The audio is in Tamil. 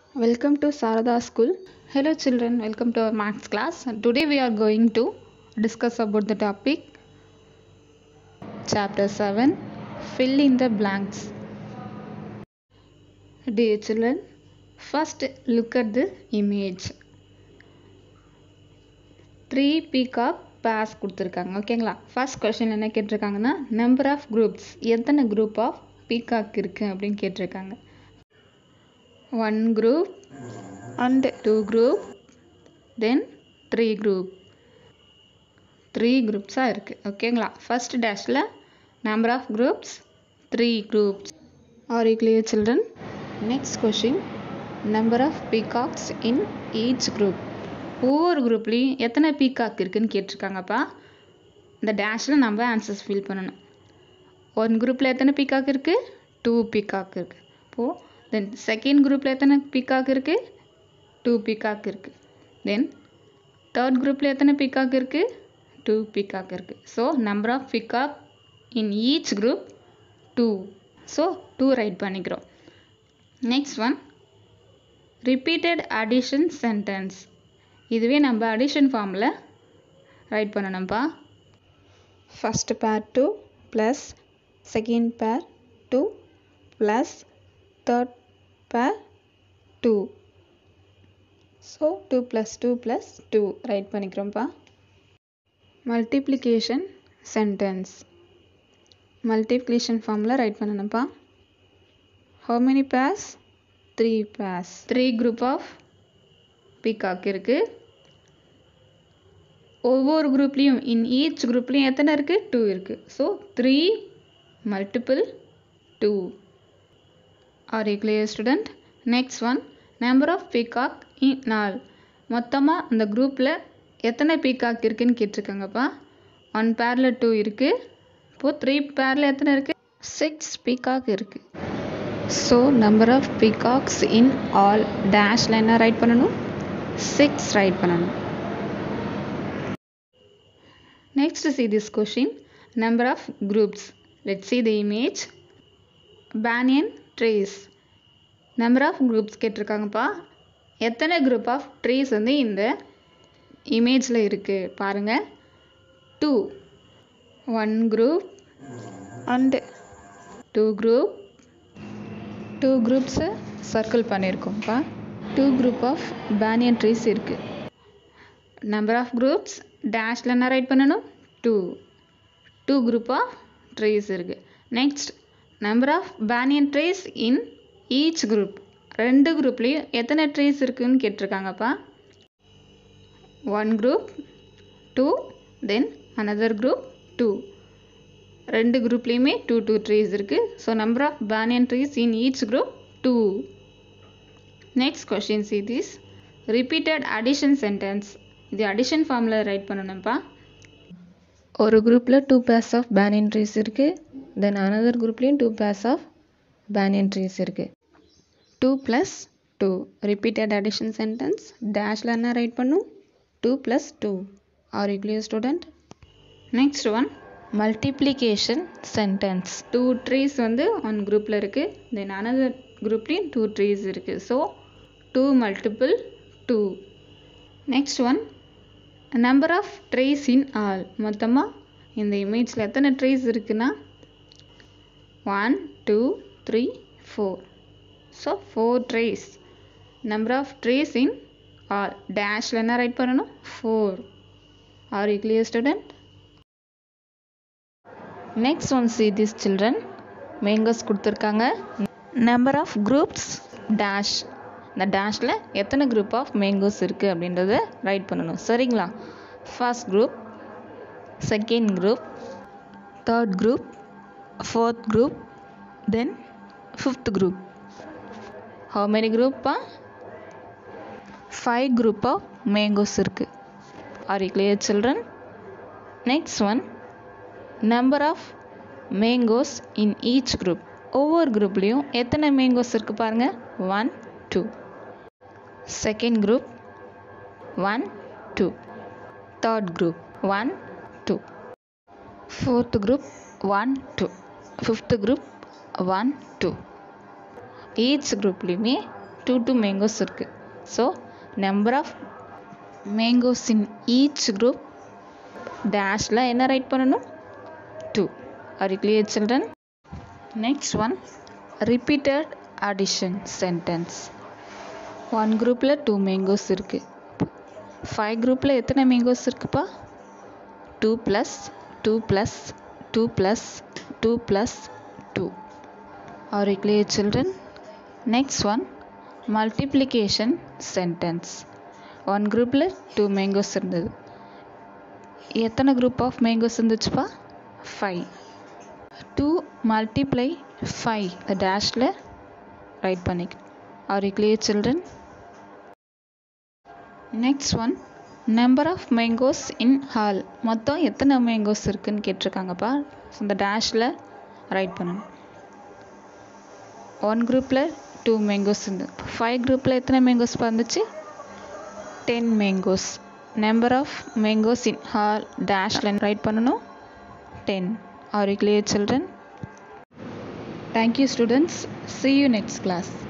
Welcome to Sarada School. Hello children, welcome to our maths class. Today we are going to discuss about the topic chapter 7 fill in the blanks. Dear children, first look at the image. Three peacock pairs கொடுத்துருக்காங்க ஓகேங்களா ஃபர்ஸ்ட் கொஷின் என்ன கேட்டிருக்காங்கன்னா நம்பர் ஆஃப் குரூப்ஸ் எத்தனை குரூப் ஆஃப் பீகாக் இருக்குது அப்படின்னு கேட்டிருக்காங்க one group and two group then three group three குரூப்ஸாக இருக்குது ஓகேங்களா ஃபர்ஸ்ட் டேஷில் number of groups three groups are you clear children next question number of peacocks in each group ஒவ்வொரு குரூப்லேயும் எத்தனை பீகாக் இருக்குதுன்னு கேட்டிருக்காங்கப்பா இந்த டேஷில் நம்ம ஆன்சர்ஸ் ஃபில் பண்ணணும் ஒன் குரூப்பில் எத்தனை பீகாக் இருக்குது டூ பீகாக் இருக்குது இப்போது தென் செகண்ட் குரூப்பில் எத்தனை பீகாக் இருக்குது டூ பீகாக் இருக்குது தென் தேர்ட் குரூப்பில் எத்தனை பீகாக் இருக்குது டூ பீகாக் இருக்குது so number of peacock in each group two so two right பண்ணிக்கிறோம் next one repeated addition sentence இதுவே நம்ம அடிஷன் ஃபார்மில் ரைட் பண்ணணும்ப்பா first pair two plus second pair two plus third pair two so two plus two plus two right பண்ணிக்கிறோம்ப்பா மல்டிப்ளிகேஷன் சென்டென்ஸ் மல்டிப்ளிகேஷன் ஃபார்மில் ரைட் பண்ணணும்ப்பா how many pairs three pairs three group of peacock இருக்குது ஒவ்வொரு குரூப்லேயும் இன் ஈச் குரூப்லேயும் எத்தனை இருக்குது டூ இருக்குது so three multiple two are a clear student next one number of peacock in all மொத்தமாக அந்த குரூப்பில் எத்தனை பீகாக் இருக்குதுன்னு கேட்டிருக்காங்கப்பா ஒன் பேரில் டூ இருக்குது இப்போது த்ரீ பேரில் எத்தனை இருக்குது சிக்ஸ் பீகாக் இருக்குது so number of peacocks in all டேஷில் என்ன ரைட் பண்ணணும் சிக்ஸ் ரைட் பண்ணணும் Next see this question. Number of groups. Let's see the image. Banyan trees. Number of groups கேட்டிருக்காங்கப்பா எத்தனை குரூப் ஆஃப் ட்ரீஸ் வந்து இந்த இமேஜில் இருக்குது பாருங்கள் two one group and two group two குரூப்ஸை சர்க்கிள் பண்ணியிருக்கோம்ப்பா two group of banyan trees இருக்குது நம்பர் ஆஃப் குரூப்ஸ் டேஷில் என்ன ரைட் பண்ணணும் two two group of trees இருக்குது next number of banyan trees in each group ரெண்டு குரூப்லேயும் எத்தனை ட்ரீஸ் இருக்குதுன்னு கேட்டிருக்காங்கப்பா one group two then another group two ரெண்டு குரூப்லேயுமே டூ டூ ட்ரீஸ் இருக்குது so number of banyan trees in each group two next question see this repeated addition sentence இது அடிஷன் ஃபார்மில் ரைட் பண்ணணும்ப்பா ஒரு குரூப்பில் two pairs of banyan trees இருக்குது தென் அனதர் குரூப்லேயும் two pairs of banyan trees இருக்குது two plus two repeated addition sentence டேஷில் என்ன ரைட் பண்ணும் two plus two are you clear student next one multiplication sentence two trees வந்து ஒன் குரூப்பில் இருக்குது தென் அனதர் குரூப்லேயும் டூ ட்ரீஸ் இருக்குது so two multiple two next one number of trees in all மொத்தமாக இந்த இமேஜில் எத்தனை ட்ரீஸ் இருக்குன்னா one two three four so four trees number of trees in all டேஷில் என்ன ரைட் பண்ணணும் four are you clear student next one see this children mangoes கொடுத்துருக்காங்க நம்பர் ஆஃப் குரூப்ஸ் டேஷ் இந்த டேஷில் எத்தனை குரூப் ஆஃப் மேங்கோஸ் இருக்குது அப்படின்றத ரைட் பண்ணணும் சரிங்களா first group second group third group fourth group then fifth group how many குரூப்பா ஃபைவ் குரூப் ஆஃப் மேங்கோஸ் இருக்குது are you clear children next one number of mangoes in each group ஒவ்வொரு குரூப்லேயும் எத்தனை மேங்கோஸ் இருக்குது பாருங்கள் one two second group one two third group one two fourth group one two fifth group one two each குரூப்லேயுமே டூ டூ மேங்கோஸ் இருக்குது so number of mangoes in each group டேஷில் என்ன ரைட் பண்ணணும் two are clear children next one repeated addition sentence one குரூப்பில் டூ மேங்கோஸ் இருக்குது ஃபைவ் குரூப்பில் எத்தனை மேங்கோஸ் இருக்குப்பா two plus two plus two plus two plus two are clear children next one multiplication sentence one குரூப்பில் டூ மேங்கோஸ் இருந்தது எத்தனை குரூப் ஆஃப் மேங்கோஸ் இருந்துச்சுப்பா ஃபைவ் டூ மல்டிப்ளை ஃபைவ் டேஷில் ரைட் பண்ணிக்க are you clear children next one number of mangoes in all மொத்தம் எத்தனை மேங்கோஸ் இருக்குன்னு கேட்டிருக்காங்கப்பா ஸோ இந்த டேஷில் ரைட் பண்ணணும் ஒன் குரூப்பில் டூ மேங்கோஸ் இருந்து ஃபைவ் குரூப்பில் எத்தனை மேங்கோஸ் வந்துச்சு ten mangoes number of mangoes in all டேஷில் ரைட் பண்ணணும் ten are you clear children thank you students see you next class